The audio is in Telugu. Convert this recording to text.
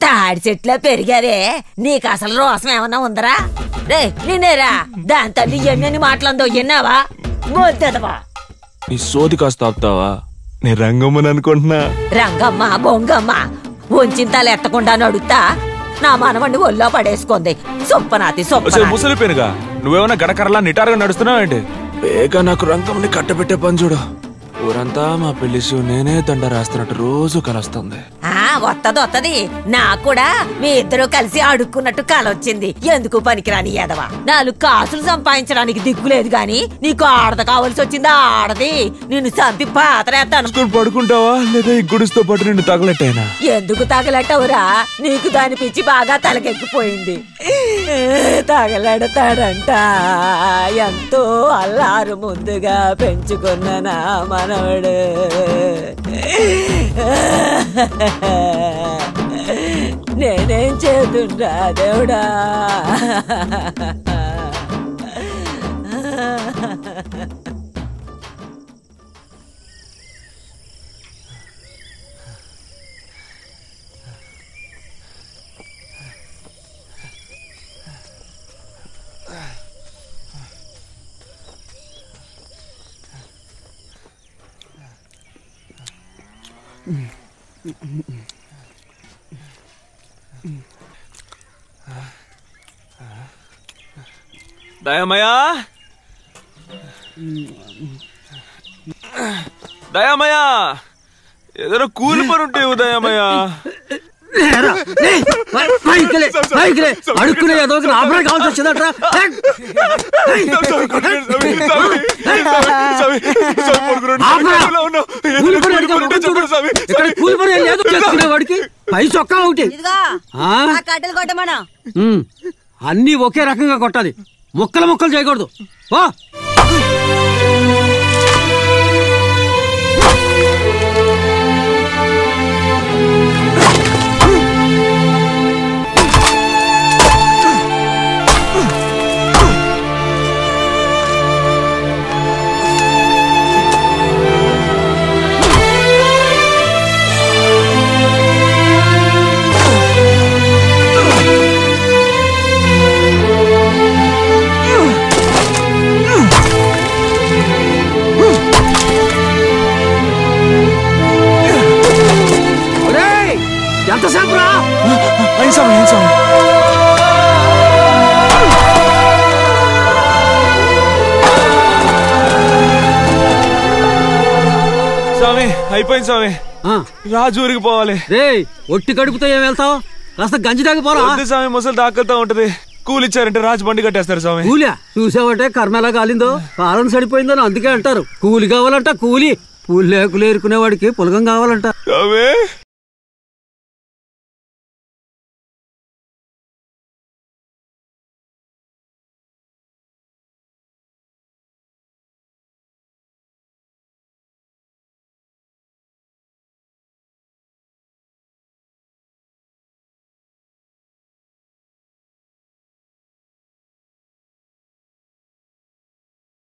తాడి చెట్ల పెరిగావే నీకు అసలు రోసం ఏమన్నా ఉందరా రే నిన్నేరా దాని తల్లి ఎన్నెన్ని మాటలందో విన్నావా మొద్దదవా నీ సోది కాస్త ఆపుతావా నేను రంగమ్మని అనుకుంటున్నా రంగమ్మ బొంగమ్మ ఉంచిన తల ఎత్తకుండా నడుస్తా నా మనవణ్ణి ఒళ్ళో పడేసుకుంది సొప్పనాతి అసలు సొప్ప ముసలి పెనుగా నువ్వేమన్నా గడకరలా నిటారుగా నడుస్తున్నావేంటి బేగా నాకు రంగమ్మని కట్టబెట్టే పని చూడు ఊరంతా మా పెళ్లి శివ నేనే దండ రాస్తున్నట్టు రోజు కలుస్తుంది ఆ వత్తది వత్తది నాకు కూడా మీ ఇద్దరు కలిసి అడుక్కున్నట్టు కాలొచ్చింది ఎందుకు పనికిరాని ఎదవా నాలుగు కాసులు సంపాదించడానికి దిక్కులేదు గాని నీకు ఆడద కావాల్సి వచ్చిందా ఆడది నిన్ను చంపి పాతరేస్తాను స్కూల్ పడుకుంటావా లేదా ఈ గుడిస్తో పాటు నిన్ను తగలెట్టైనా ఎందుకు తగలటవురా నీకు దాని పిచ్చి బాగా తలకెక్కిపోయింది తగలడతాడంట ఎంతో అల్లారు ముందుగా పెంచుకున్న నా మనవడు నేనేం చేతుండ్రా దేవుడా దయమయ్యా దయామయ్యా ఏదైనా కూలి పని ఉంటే ఉదయమయ్యా పైకిలే పైకిలే అడుక్కునే ఏదో ఒక ఆపరా కావాల్సి వచ్చిందట్రా ఆపరా కూలి పని అడిగా మొక్కుతుడు. ఇక్కడ కూలి పని ఏం లేదు చేసుకునే వాడికి పై చొక్కా ఒకటి ఇదిగో ఆ? ఆ కట్టెలు కొట్టమను ఉమ్. అన్నీ ఒకే రకంగా కొట్టాలి ముక్కలు ముక్కలు చేయకూడదు ఓ ఒరేయ్, ఎంతసేపు రా స్వామి అయిపోయింది స్వామి ఆ, రాజు ఊరికి పోవాలి రేయ్ ఒట్టి కడుపుతో ఏం వెళ్తావు కాస్త గంజి తాగిపోరా వద్దు స్వామి ముసలి దాకలతో ఉంటది కూలి ఇచ్చారంటే రాజు బండి కట్టేస్తారు స్వామి కూలియా చూసావంటే కర్మ ఎలా కాలిందో కాలం సరిపోయిందని అందుకే అంటారు కూలి కావాలంట కూలి పూలు లేకులు ఏరుకునేవాడికి పులగం కావాలంట స్వామి